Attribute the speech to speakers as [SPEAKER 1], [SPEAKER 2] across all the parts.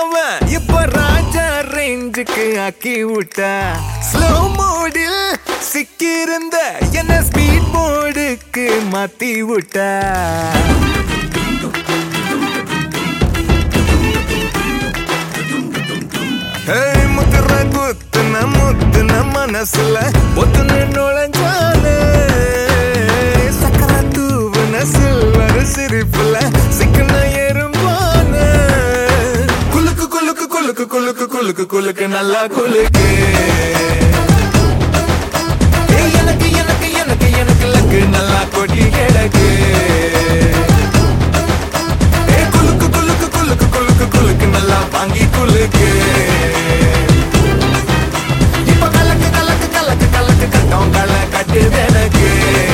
[SPEAKER 1] நவன் இப்ப ராஜா ரேஞ்சுக்கு ஆக்கி விட்டா ஸ்லோ மோடில் சிக்கியிருந்த என்ன ஸ்பீட் மோடுக்கு மாத்தி விட்டா ஏய், முத்துற குத்துன முத்துன மனசுல ஒத்துன நுழைஞ்சாலே சக்கர தூவுன சில்வர் சிரிப்புல சிக்கன எறும்பான குலுக்கு குலுக்கு குலுக்கு குலுக்கு குலுக்கு குலுக்கு நல்லா குலுக்கு ஏய், எனக்கு எனக்கு எனக்கு எனக்கு லக்கு நல்லா கொட்டி கிடக்கு ஏய், குலுக்கு குலுக்கு குலுக்கு குலுக்கு குலுக்கு நல்லா வாங்கி குலுக்கு இப்ப கலக்கு கலக்கு கலக்கு கலக்கு கட்டம் கல கட்டு எனக்கு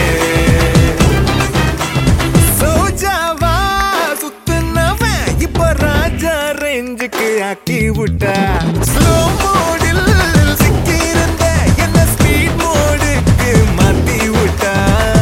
[SPEAKER 1] சோஜாவா சுத்துனவன் இப்ப ராஜா ரேஞ்சுக்கு ஆக்கி விட்டா ஸ்லோ மோடில் சிக்கியிருந்த என்ன ஸ்பீட் மோடுக்கு மாத்தி விட்டா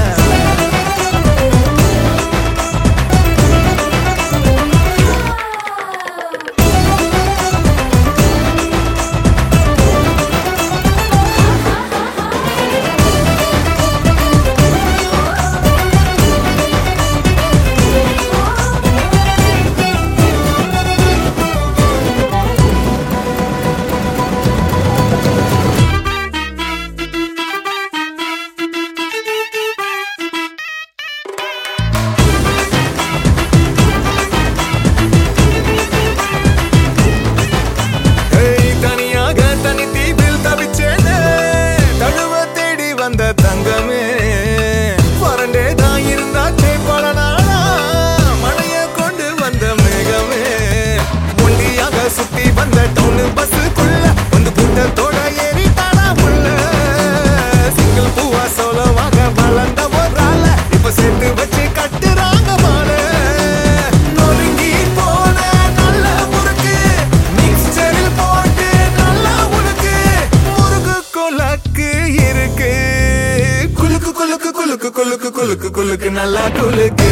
[SPEAKER 1] ஏய், தனியாக தனி தீவில் தவிச்சேனே தழுவ தேடி வந்த தங்கமே வறண்டே தான் இருந்தாச்சே பல நாளா மழைய கொண்டு வந்த மேகமே ஒண்டியாக சுத்தி வந்த டவுனு பஸ்ஸுக்குள்ள வந்து கூட்டத்தோட ஏறி தானா உள்ள சிங்கிள் பூவா சோலவாக வளர்ந்த ஒரு ஆள இப்ப சேர்த்து வச்சு கட்டுறாங்க மாலை நொறுங்கி போன நல்ல முறுக்கு மிக்சரில் போட்டு நல்லா உனக்கு முறுக்கு கொலக்கு இருக்கு குலுக்கு குலுக்கு குலுக்கு குலுக்கு குலுக்கு குலுக்கு நல்லா குலுக்கு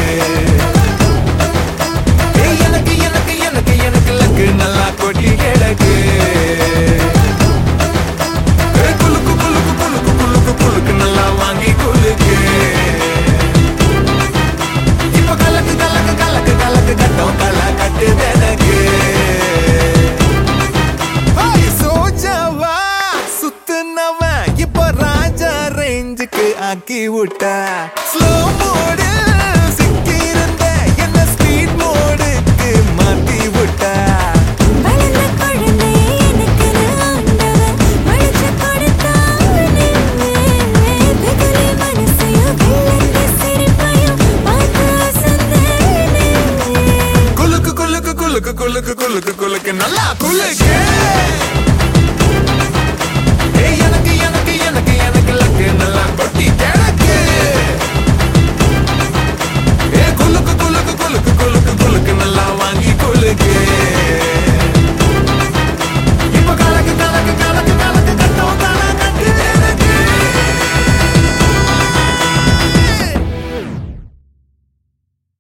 [SPEAKER 1] ஏய், எனக்கு எனக்கு எனக்கு எனக்கு லக்கு நல்லா கொட்டி கிடக்கு ஏய், குலுக்கு குலுக்கு குலுக்கு குலுக்கு குலுக்கு நல்லா வாங்கி குலுக்கு இப்ப கலக்கு கலக்கு கலக்கு கலக்கு கட்டம் கல கட்டு எனக்கு ஹாய், சோஜாவா சுத்துனவன் இப்ப ராஜா ரேஞ்சுக்கு ஆக்கி விட்டா ஸ்லோ மோடு சிக்கியிருந்த என்ன ஸ்பீட் மோடுக்கு மாத்தி விட்டா
[SPEAKER 2] வளர்ந்த குழந்தை எனக்குன்னு ஆண்டவன் வளைச்சு கொடுத்தானே. வெகுளி மனசையும் வெள்ளந்த சிரிப்பையும் பார்த்து அசந்தேனே.
[SPEAKER 1] குலுக்கு குலுக்கு குலுக்கு குலுக்கு குலுக்கு குலுக்கு நல்லா குலுக்கு ஏய், எனக்கு எனக்கு எனக்கு எனக்கு லக்கு நல்லா கொட்டி